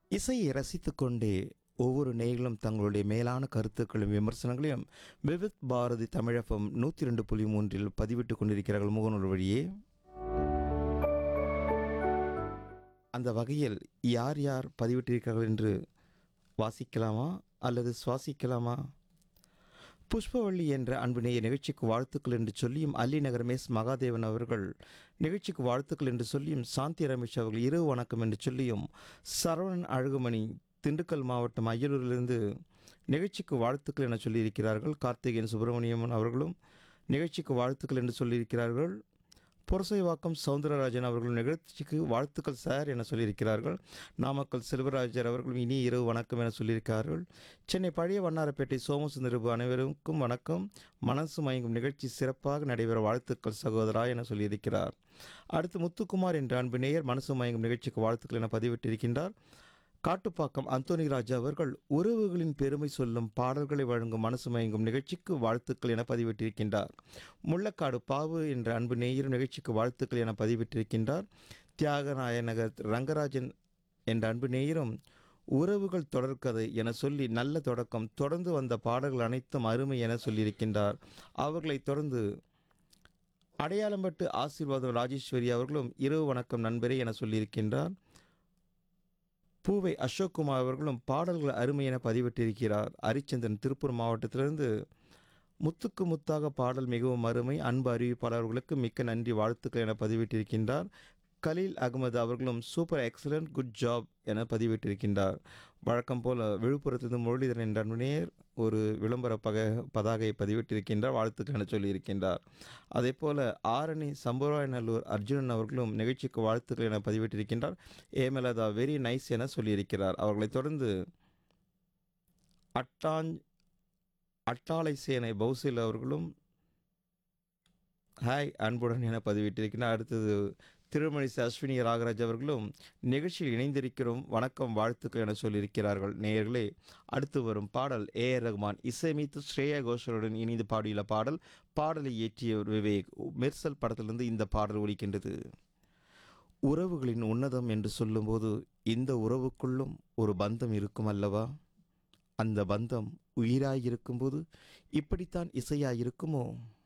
இசையை ரசித்துக்கொண்டே ஒவ்வொரு நேயர்களும் தங்களுடைய மேலான கருத்துக்களையும் விமர்சனங்களையும் விவித் பாரதி தமிழகம் நூற்றி ரெண்டு புள்ளி மூன்றில் பதிவிட்டு கொண்டிருக்கிறார்கள் முகநூல் வழியே அந்த வகையில் யார் யார் பதிவிட்டிருக்கிறார்கள் என்று வாசிக்கலாமா அல்லது சுவாசிக்கலாமா புஷ்பவள்ளி என்ற அன்பினைய நிகழ்ச்சிக்கு வாழ்த்துக்கள் என்று சொல்லியும் அல்லி நகர் மேஸ் மகாதேவன் அவர்கள் நிகழ்ச்சிக்கு வாழ்த்துக்கள் என்று சொல்லியும் சாந்தி ரமேஷ் அவர்கள் இரவு வணக்கம் என்று சொல்லியும் சரவணன் அழகுமணி திண்டுக்கல் மாவட்டம் அய்யலூரிலிருந்து நிகழ்ச்சிக்கு வாழ்த்துக்கள் என சொல்லியிருக்கிறார்கள் கார்த்திகேயன் சுப்பிரமணியன் அவர்களும் நிகழ்ச்சிக்கு வாழ்த்துக்கள் என்று சொல்லியிருக்கிறார்கள் புரசைவாக்கம் சவுந்தரராஜன் அவர்கள் நிகழ்ச்சிக்கு வாழ்த்துக்கள் சார் என சொல்லியிருக்கிறார்கள் நாமக்கல் செல்வராஜர் அவர்களும் இனி இரவு வணக்கம் என சொல்லியிருக்கிறார்கள் சென்னை பழைய வண்ணாரப்பேட்டை சோமசுந்தரபு அனைவருக்கும் வணக்கம் மனசு மயங்கும் நிகழ்ச்சி சிறப்பாக நடைபெற வாழ்த்துக்கள் சகோதரா என சொல்லியிருக்கிறார் அடுத்து முத்துக்குமார் என்ற அன்பு நேயர் மனசு மயங்கும் நிகழ்ச்சிக்கு வாழ்த்துக்கள் என பதிவிட்டிருக்கின்றார் காட்டுப்பாக்கம் அந்தோனி ராஜா அவர்கள் உறவுகளின் பெருமை சொல்லும் பாடல்களை வழங்கும் மனசு மயங்கும் நிகழ்ச்சிக்கு வாழ்த்துக்கள் என பதிவிட்டிருக்கின்றார் முள்ளக்காடு பாவு என்ற அன்பு நேயரும் நிகழ்ச்சிக்கு வாழ்த்துக்கள் என பதிவிட்டிருக்கின்றார் தியாகராய நகர் ரங்கராஜன் என்ற அன்பு நேயரும் உறவுகள் தொடர்கதை என சொல்லி நல்ல தொடக்கம் தொடர்ந்து வந்த பாடல்கள் அனைத்தும் அருமை என சொல்லியிருக்கின்றார் அவர்களைத் தொடர்ந்து அடையாளம்பட்டு ஆசீர்வாதம் ராஜேஸ்வரி அவர்களும் இரவு வணக்கம் நண்பரே என சொல்லியிருக்கின்றார் பூவை அசோக்குமார் அவர்களும் பாடல்கள் அருமை என பதிவிட்டிருக்கிறார் ஹரிச்சந்திரன் திருப்பூர் மாவட்டத்திலிருந்து முத்துக்கு முத்தாக பாடல் மிகவும் அருமை அன்பு அறிவிப்பாளர்களுக்கு மிக்க நன்றி வாழ்த்துக்கள் என பதிவிட்டிருக்கின்றார் கலீல் அகமது அவர்களும் சூப்பர் எக்ஸலண்ட் குட் ஜாப் என பதிவிட்டிருக்கின்றார் வழக்கம் போல விழுப்புரத்திலிருந்து முரளிதரன் என்ற நேர் ஒரு விளம்பர பக பதாகையை பதிவிட்டிருக்கின்றார் வாழ்த்துக்கள் என சொல்லியிருக்கின்றார் அதே போல ஆரணி சம்புராயநல்லூர் அர்ஜுனன் அவர்களும் நிகழ்ச்சிக்கு வாழ்த்துக்கள் என பதிவிட்டிருக்கின்றார் ஏமலதா வெரி நைஸ் என சொல்லியிருக்கிறார் அவர்களைத் தொடர்ந்து அட்டாஞ் அட்டாளை சேனை பௌசில் அவர்களும் ஹாய் அன்புடன் என பதிவிட்டிருக்கிறார் அடுத்தது திருமணிசை அஸ்வினி ராகராஜ் அவர்களும் நிகழ்ச்சியில் இணைந்திருக்கிறோம் வணக்கம் வாழ்த்துக்கள் என சொல்லியிருக்கிறார்கள் நேயர்களே அடுத்து வரும் பாடல் ஏ ஆர் ரஹ்மான் இசையமைத்து ஸ்ரேயா கோஷலுடன் இணைந்து பாடியுள்ள பாடல் பாடலை இயற்றியவர் விவேக் மெர்சல் படத்திலிருந்து இந்த பாடல் ஒலிக்கின்றது உறவுகளின் உன்னதம் என்று சொல்லும்போது இந்த உறவுக்குள்ளும் ஒரு பந்தம் இருக்கும் அல்லவா அந்த பந்தம் உயிராயிருக்கும்போது இப்படித்தான் இசையாயிருக்குமோ